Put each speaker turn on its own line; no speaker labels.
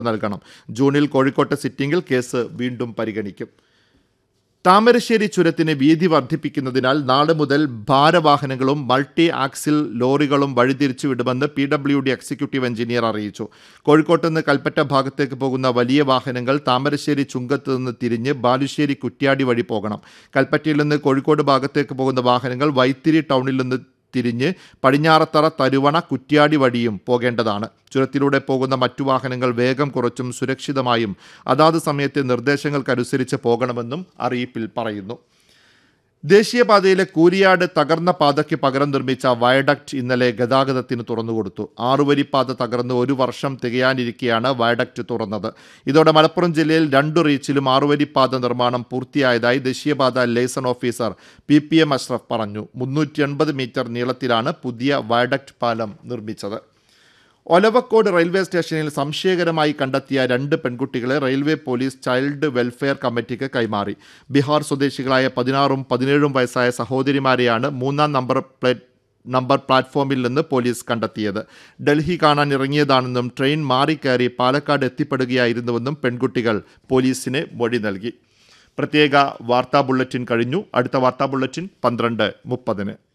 നൽകണം ജൂണിൽ കോഴിക്കോട്ടെ സിറ്റിംഗിൽ കേസ് വീണ്ടും പരിഗണിക്കും താമരശ്ശേരി ചുരത്തിന് വീതി വർദ്ധിപ്പിക്കുന്നതിനാൽ നാളെ മുതൽ ഭാരവാഹനങ്ങളും മൾട്ടി ആക്സിൽ ലോറികളും വഴിതിരിച്ചു വിടുമെന്ന് P W D executive engineer അറിയിച്ചു കോഴിക്കോട്ട് നിന്ന് കൽപ്പറ്റ ഭാഗത്തേക്ക് പോകുന്ന വലിയ വാഹനങ്ങൾ താമരശ്ശേരി ചുങ്കത്ത് നിന്ന് തിരിഞ്ഞ് ബാലുശ്ശേരി കുറ്റ്യാടി വഴി പോകണം കൽപ്പറ്റയിൽ നിന്ന് കോഴിക്കോട് ഭാഗത്തേക്ക് പോകുന്ന വാഹനങ്ങൾ വൈത്തിരി ടൗണിൽ നിന്ന് തിരിഞ്ഞ് പടിഞ്ഞാറത്തറ തരുവണ കുറ്റ്യാടി വഴിയും പോകേണ്ടതാണ് ചുരത്തിലൂടെ പോകുന്ന മറ്റു വാഹനങ്ങൾ വേഗം കുറച്ചും സുരക്ഷിതമായും അതാത് സമയത്തെ നിർദ്ദേശങ്ങൾക്കനുസരിച്ച് പോകണമെന്നും അറിയിപ്പിൽ പറയുന്നു ദേശീയപാതയിലെ കൂരിയാട് തകർന്ന പാതയ്ക്ക് പകരം നിർമ്മിച്ച വയഡക്റ്റ് ഇന്നലെ ഗതാഗതത്തിന് തുറന്നുകൊടുത്തു ആറുവരി പാത തകർന്ന് ഒരു വർഷം തികയാനിരിക്കെയാണ് വയഡക്റ്റ് തുറന്നത് ഇതോടെ മലപ്പുറം ജില്ലയിൽ രണ്ടു റീച്ചിലും ആറുവരി പാത നിർമ്മാണം പൂർത്തിയായതായി ദേശീയപാത liaison officer P P M Ashraf പറഞ്ഞു മുന്നൂറ്റി എൺപത് മീറ്റർ നീളത്തിലാണ് പുതിയ വയഡക്റ്റ് പാലം നിർമ്മിച്ചത് ഒലവക്കോട് റെയിൽവേ സ്റ്റേഷനിൽ സംശയകരമായി കണ്ടെത്തിയ രണ്ട് പെൺകുട്ടികളെ റെയിൽവേ പോലീസ് ചൈൽഡ് വെൽഫെയർ കമ്മിറ്റിക്ക് കൈമാറി ബീഹാർ സ്വദേശികളായ പതിനാറും പതിനേഴും വയസ്സായ സഹോദരിമാരെയാണ് മൂന്നാം നമ്പർ പ്ലേറ്റ് നമ്പർ പ്ലാറ്റ്ഫോമിൽ നിന്ന് പോലീസ് കണ്ടെത്തിയത് ഡൽഹി കാണാൻ ഇറങ്ങിയതാണെന്നും ട്രെയിൻ മാറിക്കയറി പാലക്കാട് എത്തിപ്പെടുകയായിരുന്നുവെന്നും പെൺകുട്ടികൾ പോലീസിന് മൊഴി നൽകി പ്രത്യേക വാർത്താ ബുള്ളറ്റിൻ കഴിഞ്ഞു അടുത്ത വാർത്താ ബുള്ളറ്റിൻ പന്ത്രണ്ട് മുപ്പതിന്